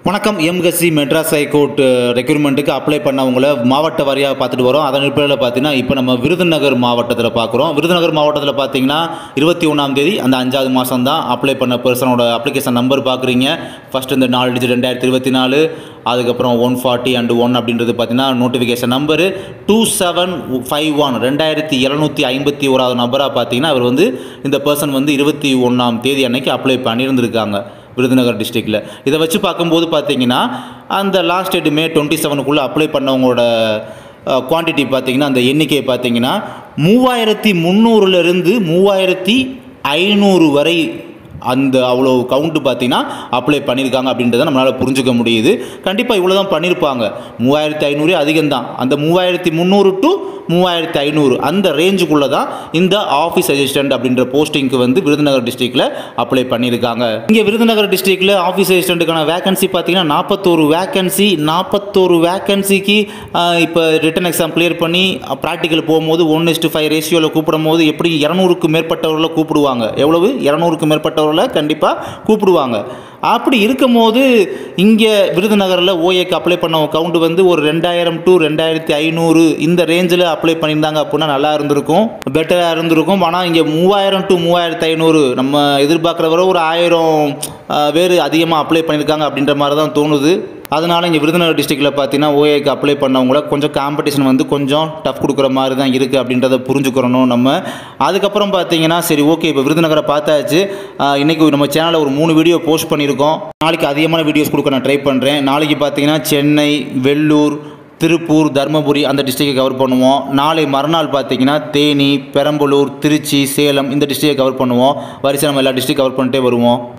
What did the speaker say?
வணக்கம் எம்கசி மெட்ராஸ் ஹைகோர்ட் ரெக்ரூட்மெண்ட்டுக்கு அப்ளை பண்ணவங்கள மாவட்ட வாரியாக பார்த்துட்டு வரோம் அதன் அடிப்படையில் பார்த்தீங்கன்னா இப்போ நம்ம விருதுநகர் மாவட்டத்தில் பார்க்குறோம் விருதுநகர் மாவட்டத்தில் பார்த்தீங்கன்னா இருபத்தி ஒன்றாம் தேதி அந்த அஞ்சாவது மாதம் தான் அப்ளை பண்ண பர்சனோட அப்ளிகேஷன் நம்பர் பார்க்குறீங்க ஃபஸ்ட் இந்த நாலு டிஜிட் ரெண்டாயிரத்தி இருபத்தி நாலு அதுக்கப்புறம் ஒன் ஃபார்ட்டி அண்ட் ஒன் அப்படின்றது பார்த்தீங்கன்னா notification number two seven five one ரெண்டாயிரத்தி இரநூத்தி ஐம்பத்தி ஓராவது நம்பராக பார்த்தீங்கன்னா அவர் வந்து இந்த பர்சன் வந்து இருபத்தி ஒன்றாம் தேதி அன்னைக்கு அப்ளை பண்ணியிருந்திருக்காங்க விருதுநகர் டிஸ்ட்ரிக்டில் இதை வச்சு பார்க்கும்போது பார்த்தீங்கன்னா அந்த லாஸ்ட் டேட் மே டுவெண்ட்டி செவனுக்குள்ளே அப்ளை பண்ணவங்களோட குவான்டிட்டி பார்த்தீங்கன்னா அந்த எண்ணிக்கை பார்த்தீங்கன்னா மூவாயிரத்தி முந்நூறுலேருந்து மூவாயிரத்தி ஐநூறு வரை அந்த அவ்வளோ கவுண்ட்டு பார்த்தீங்கன்னா அப்ளை பண்ணியிருக்காங்க அப்படின்றத நம்மளால் புரிஞ்சுக்க முடியுது கண்டிப்பாக இவ்வளோ தான் பண்ணியிருப்பாங்க மூவாயிரத்தி ஐநூறு அதிகம்தான் அந்த மூவாயிரத்தி முந்நூறு டு மூவாயிரத்தி ஐநூறு அந்த ரேஞ்சுக்குள்ளே தான் இந்த ஆஃபீஸ் அசிஸ்டன்ட் அப்படின்ற போஸ்டிங்க்கு வந்து விருதுநகர் டிஸ்ட்ரிக்டில் அப்ளை பண்ணியிருக்காங்க இங்கே விருதுநகர் டிஸ்ட்ரிக்டில் ஆஃபீஸ் அசிஸ்டண்ட்டுக்கான வேகன்சி பார்த்தீங்கன்னா நாற்பத்தோரு வேகன்சி நாற்பத்தோரு வேகன்சிக்கு இப்போ ரிட்டன் எக்ஸாம் கிளியர் பண்ணி ப்ராக்டிக்கல் போகும்போது ஒன் இஸ்டு ஃபைவ் ரேஷியோவில் கூப்பிடும் போது எப்படி இரநூறுக்கு மேற்பட்டவர்களை கூப்பிடுவாங்க எவ்வளவு இரநூறுக்கு மேற்பட்டவர்களை கண்டிப்பாக கூப்பிடுவாங்க அப்படி இருக்கும்போது இங்கே விருதுநகரில் ஓஏக்கு அப்ளை பண்ண கவுண்ட் வந்து ஒரு ரெண்டாயிரம் டு ரெண்டாயிரத்தி ஐநூறு இந்த ரேஞ்சில் அப்ளை பண்ணியிருந்தாங்க அப்படின்னா நல்லா இருந்திருக்கும் பெட்டராக இருந்திருக்கும் ஆனால் இங்கே மூவாயிரம் டு மூவாயிரத்து ஐநூறு நம்ம எதிர்பார்க்குற வரை ஒரு ஆயிரம் வேறு அதிகமாக அப்ளை பண்ணியிருக்காங்க அப்படின்ற மாதிரி தான் தோணுது அதனால் இங்கே விருதுநகர் டிஸ்ட்ரிக்டில் பார்த்தீங்கன்னா ஓஏக்கு அப்ளை பண்ணவங்கள கொஞ்சம் காம்படிஷன் வந்து கொஞ்சம் டஃப் கொடுக்குற மாதிரி தான் இருக்குது அப்படின்றத புரிஞ்சுக்கிறணும் நம்ம அதுக்கப்புறம் பார்த்தீங்கன்னா சரி ஓகே இப்போ விருதுநகரை பார்த்தாச்சு இன்றைக்கி நம்ம சேனலில் ஒரு மூணு வீடியோ போஸ்ட் பண்ணியிருக்கோம் நாளைக்கு அதிகமான வீடியோஸ் கொடுக்க நான் ட்ரை பண்ணுறேன் நாளைக்கு பார்த்தீங்கன்னா சென்னை வெள்ளூர் திருப்பூர் தருமபுரி அந்த டிஸ்ட்ரிக்டை கவர் பண்ணுவோம் நாளை மறுநாள் பார்த்தீங்கன்னா தேனி பெரம்பலூர் திருச்சி சேலம் இந்த டிஸ்ட்ரிக்டை கவர் பண்ணுவோம் வரிசை நம்ம எல்லா டிஸ்ட்ரிக்ட் கவர் பண்ணிட்டே வருவோம்